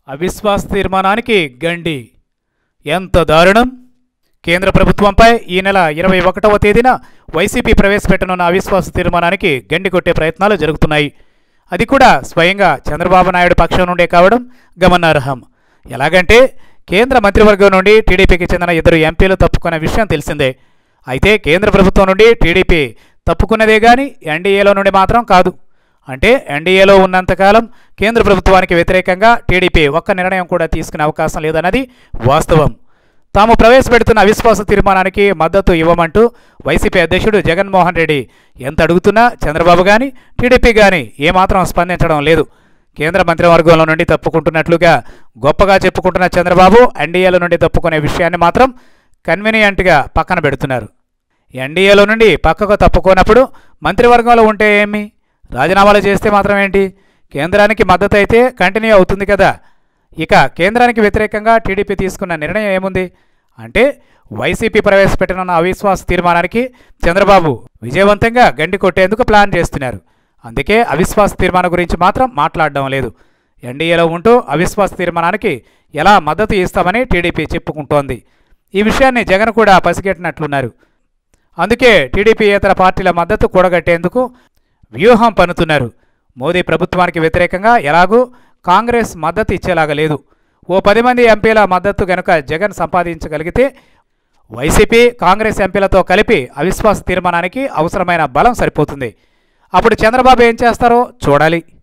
అవిశ్వాస తీర్మానానికి గండి ఎంత దారుణం కేంద్ర ప్రభుత్వంపై ఈ నెల ఇరవై ఒకటవ తేదీన వైసీపీ ప్రవేశపెట్టనున్న అవిశ్వాస తీర్మానానికి గండి కొట్టే ప్రయత్నాలు జరుగుతున్నాయి అది కూడా స్వయంగా చంద్రబాబు నాయుడు పక్షం నుండే కావడం గమనార్హం ఎలాగంటే కేంద్ర మంత్రివర్గం నుండి టీడీపీకి చెందిన ఇద్దరు ఎంపీలు తప్పుకున్న విషయం తెలిసిందే అయితే కేంద్ర ప్రభుత్వం నుండి టీడీపీ తప్పుకున్నదే కానీ ఎన్డీఏలో నుండి మాత్రం కాదు అంటే ఎన్డీఏలో ఉన్నంతకాలం కేంద్ర ప్రభుత్వానికి వ్యతిరేకంగా టీడీపీ ఒక్క నిర్ణయం కూడా తీసుకునే అవకాశం లేదన్నది వాస్తవం తాము ప్రవేశపెడుతున్న అవిశ్వాస తీర్మానానికి మద్దతు ఇవ్వమంటూ వైసీపీ అధ్యక్షుడు జగన్మోహన్ రెడ్డి ఎంత అడుగుతున్నా చంద్రబాబు కానీ టీడీపీ కానీ ఏమాత్రం స్పందించడం లేదు కేంద్ర మంత్రివర్గంలో నుండి తప్పుకుంటున్నట్లుగా గొప్పగా చెప్పుకుంటున్న చంద్రబాబు ఎన్డీఏల నుండి తప్పుకునే విషయాన్ని మాత్రం కన్వీనియంట్గా పక్కన పెడుతున్నారు ఎన్డీఏలో నుండి పక్కకు తప్పుకోనప్పుడు మంత్రివర్గంలో ఉంటే ఏమి రాజీనామాలు చేస్తే మాత్రం ఏంటి కేంద్రానికి మద్దతు అయితే కంటిన్యూ అవుతుంది కదా ఇక కేంద్రానికి వ్యతిరేకంగా టీడీపీ తీసుకున్న నిర్ణయం ఏముంది అంటే వైసీపీ ప్రవేశపెట్టనున్న అవిశ్వాస తీర్మానానికి చంద్రబాబు విజయవంతంగా గండి కొట్టేందుకు ప్లాన్ చేస్తున్నారు అందుకే అవిశ్వాస తీర్మానం గురించి మాత్రం మాట్లాడడం లేదు ఎన్డీఏలో ఉంటూ అవిశ్వాస తీర్మానానికి ఎలా మద్దతు ఇస్తామని టీడీపీ చెప్పుకుంటోంది ఈ విషయాన్ని జగన్ కూడా పసిగట్టినట్లున్నారు అందుకే టీడీపీ ఇతర పార్టీల మద్దతు కూడగట్టేందుకు వ్యూహం పన్నుతున్నారు మోదీ ప్రభుత్వానికి వ్యతిరేకంగా ఎలాగూ కాంగ్రెస్ మద్దతు ఇచ్చేలాగా లేదు ఓ పది మంది ఎంపీల మద్దతు గనుక జగన్ సంపాదించగలిగితే వైసీపీ కాంగ్రెస్ ఎంపీలతో కలిపి అవిశ్వాస తీర్మానానికి అవసరమైన బలం సరిపోతుంది అప్పుడు చంద్రబాబు ఏం చేస్తారో చూడాలి